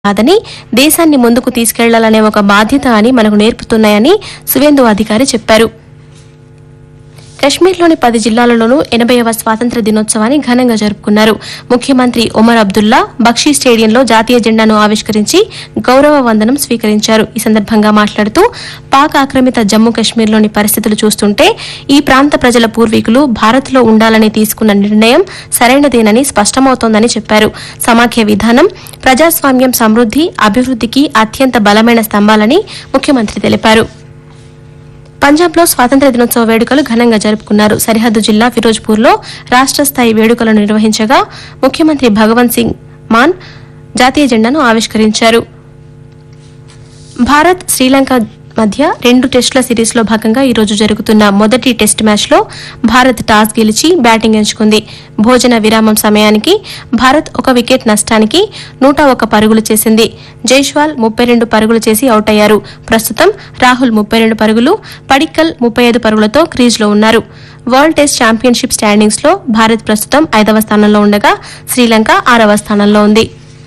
కాదని దేశాన్ని ముందుకు తీసుకెళ్లాలనే ఒక బాధ్యత అని మనకు నేర్పుతున్నాయని సువేందు అధికారి చెప్పారు కశ్మీర్లోని పది జిల్లాలలోనూ ఎనభైవ స్వాతంత్ర దినోత్సవాన్ని ఘనంగా జరుపుకున్నారు ముఖ్యమంత్రి ఒమర్ అబ్దుల్లా బక్షీ స్టేడియంలో జాతీయ జెండాను ఆవిష్కరించి గౌరవ వందనం స్వీకరించారు ఈ సందర్భంగా మాట్లాడుతూ పాక్ ఆక్రమిత జమ్మూ కశ్మీర్లోని పరిస్థితులు చూస్తుంటే ఈ ప్రాంత ప్రజల పూర్వీకులు భారత్లో ఉండాలని తీసుకున్న నిర్ణయం సరైనదేనని స్పష్టమవుతోందని చెప్పారు సమాఖ్య విధానం ప్రజాస్వామ్యం సమృద్ది అభివృద్దికి అత్యంత బలమైన స్తంభాలని ముఖ్యమంత్రి తెలిపారు పంజాబ్లో స్వాతంత్ర దినోత్సవ వేడుకలు ఘనంగా జరుపుకున్నారు సరిహద్దు జిల్లా ఫిరోజ్పూర్లో రాష్ట్ర స్థాయి వేడుకలను నిర్వహించగా ముఖ్యమంత్రి భగవంత్ సింగ్ మాన్ జాతీయ జెండాను ఆవిష్కరించారు భారత్ శ్రీలంక మధ్య రెండు టెస్టుల సిరీస్లో భాగంగా ఈ రోజు జరుగుతున్న మొదటి టెస్ట్ మ్యాచ్లో భారత్ టాస్ గెలిచి బ్యాటింగ్ ఎంచుకుంది భోజన విరామం సమయానికి భారత్ ఒక వికెట్ నష్టానికి నూట ఒక పరుగులు చేసింది జైష్వాల్ ముప్పై రెండు పరుగులు చేసి అవుట్ అయ్యారు ప్రస్తుతం రాహుల్ ముప్పై రెండు పరుగులు పడిక్కల్ ముప్పై ఐదు పరుగులతో క్రీజ్లో ఉన్నారు వరల్డ్ టెస్ట్ ఛాంపియన్షిప్ స్టాండింగ్స్ లో భారత్ ప్రస్తుతం ఐదవ స్థానంలో ఉండగా శ్రీలంక ఆరవ స్థానంలో ఉంది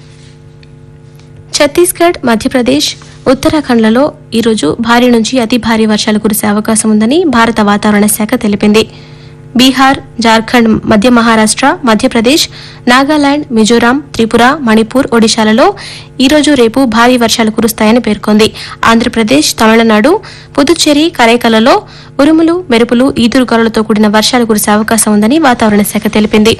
ఛత్తీస్గఢ్ మధ్యప్రదేశ్ ఉత్తరాఖండ్లలో ఈరోజు భారీ నుంచి అతి భారీ వర్షాలు కురిసే అవకాశం ఉందని భారత వాతావరణ శాఖ తెలిపింది బీహార్ జార్ఖండ్ మధ్య మహారాష్ట్ర మధ్యప్రదేశ్ నాగాలాండ్ మిజోరాం త్రిపుర మణిపూర్ ఒడిశాలలో ఈరోజు రేపు భారీ వర్షాలు కురుస్తాయని పేర్కొంది ఆంధ్రప్రదేశ్ తమిళనాడు పుదుచ్చేరి కరైకలలో ఉరుములు మెరుపులు ఈదురుగాలులతో కూడిన వర్షాలు కురిసే అవకాశం ఉందని వాతావరణ శాఖ తెలిపింది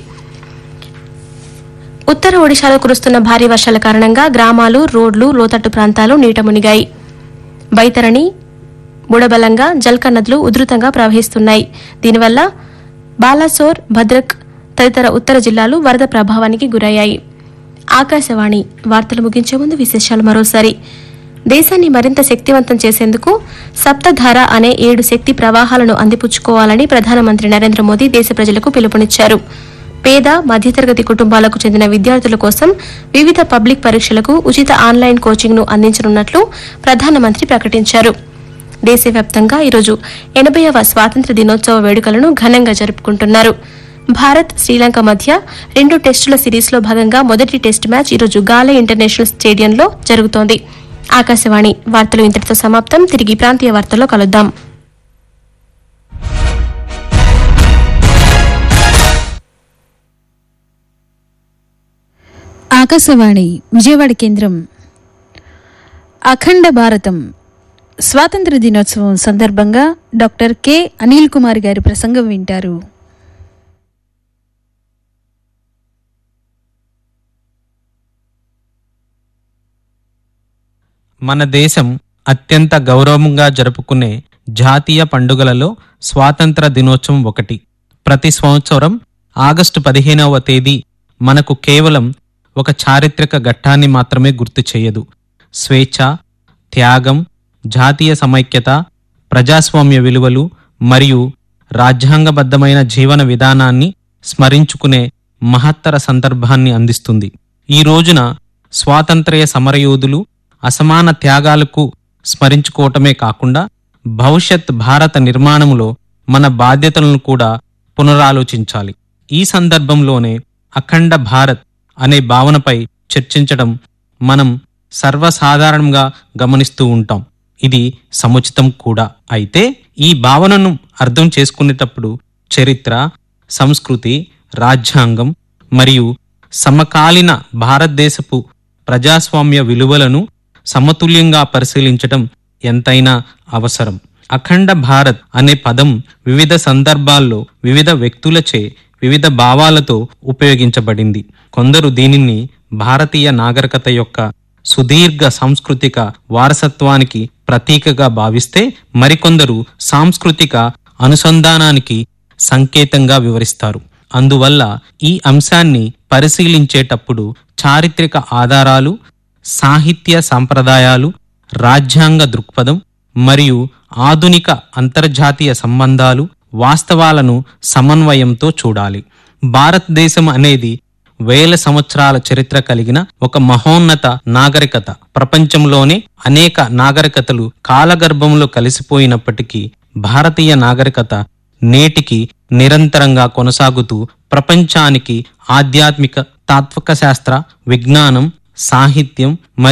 ఉత్తర ఒడిశాలో కురుస్తున్న భారీ వర్షాల కారణంగా గ్రామాలు రోడ్లు లోతట్టు ప్రాంతాలు నీట మునిగాయి బైతరణి బుడబలంగా జల్క నదులు ఉధృతంగా ప్రవహిస్తున్నాయి దీనివల్ల బాలాసోర్ భద్రక్ తదితర ఉత్తర జిల్లాలు వరద ప్రభావానికి గురయ్యాయి ఆకాశవాణి వార్తలు ముగించే ముందు విశేషాలు మరోసారి దేశాన్ని మరింత శక్తివంతం చేసేందుకు సప్తధార అనే ఏడు శక్తి ప్రవాహాలను అందిపుచ్చుకోవాలని ప్రధానమంత్రి నరేంద్ర మోదీ దేశ ప్రజలకు పిలుపునిచ్చారు పేద మధ్యతరగతి కుటుంబాలకు చెందిన విద్యార్థుల కోసం వివిధ పబ్లిక్ పరీక్షలకు ఉచిత ఆన్లైన్ కోచింగ్ ను అందించనున్నట్లు ప్రధానమంత్రి ప్రకటించారు దేశవ్యాప్తంగా ఈరోజు ఎనభైవ స్వాతంత్ర దినోత్సవ వేడుకలను ఘనంగా జరుపుకుంటున్నారు భారత్ శ్రీలంక మధ్య రెండు టెస్టుల సిరీస్లో భాగంగా మొదటి టెస్ట్ మ్యాచ్ ఈరోజు గాలే ఇంటర్నేషనల్ స్టేడియంలో జరుగుతోంది ఆకాశవాణి వార్తలు ఇంతటితో సమాప్తం తిరిగి ప్రాంతీయ వార్తల్లో కలుద్దాం ఆకాశవాణి విజయవాడ కేంద్రం అఖండ భారతం స్వాతంత్ర దినోత్సవం సందర్భంగా డాక్టర్ కె అనిల్ కుమార్ గారి ప్రసంగం వింటారు మన దేశం అత్యంత గౌరవంగా జరుపుకునే జాతీయ పండుగలలో స్వాతంత్ర దినోత్సవం ఒకటి ప్రతి సంవత్సరం ఆగస్టు పదిహేనవ తేదీ మనకు కేవలం ఒక చారిత్రక ఘట్టాన్ని మాత్రమే గుర్తు చేయదు స్వేచ్ఛ త్యాగం జాతీయ సమైక్యత ప్రజాస్వామ్య విలువలు మరియు రాజ్యాంగబద్ధమైన జీవన విధానాన్ని స్మరించుకునే మహత్తర సందర్భాన్ని అందిస్తుంది ఈ రోజున స్వాతంత్ర్య సమరయోధులు అసమాన త్యాగాలకు స్మరించుకోవటమే కాకుండా భవిష్యత్ భారత నిర్మాణంలో మన బాధ్యతలను కూడా పునరాలోచించాలి ఈ సందర్భంలోనే అఖండ భారత్ అనే భావనపై చర్చించడం మనం సర్వసాధారణంగా గమనిస్తూ ఉంటాం ఇది సముచితం కూడా అయితే ఈ భావనను అర్థం చేసుకునేటప్పుడు చరిత్ర సంస్కృతి రాజ్యాంగం మరియు సమకాలీన భారతదేశపు ప్రజాస్వామ్య విలువలను సమతుల్యంగా పరిశీలించటం ఎంతైనా అవసరం అఖండ భారత్ అనే పదం వివిధ సందర్భాల్లో వివిధ వ్యక్తులచే వివిధ భావాలతో ఉపయోగించబడింది కొందరు దీనిని భారతీయ నాగరికత యొక్క సుదీర్ఘ సాంస్కృతిక వారసత్వానికి ప్రతీకగా భావిస్తే మరికొందరు సాంస్కృతిక అనుసంధానానికి సంకేతంగా వివరిస్తారు అందువల్ల ఈ అంశాన్ని పరిశీలించేటప్పుడు చారిత్రక ఆధారాలు సాహిత్య సంప్రదాయాలు రాజ్యాంగ దృక్పథం మరియు ఆధునిక అంతర్జాతీయ సంబంధాలు వాస్తవాలను సమన్వయంతో చూడాలి భారతదేశం అనేది వేల సంవత్సరాల చరిత్ర కలిగిన ఒక మహోన్నత నాగరికత ప్రపంచంలోనే అనేక నాగరికతలు కాలగర్భంలో కలిసిపోయినప్పటికీ భారతీయ నాగరికత నేటికి నిరంతరంగా కొనసాగుతూ ప్రపంచానికి ఆధ్యాత్మిక తాత్విక శాస్త్ర విజ్ఞానం సాహిత్యం మరియు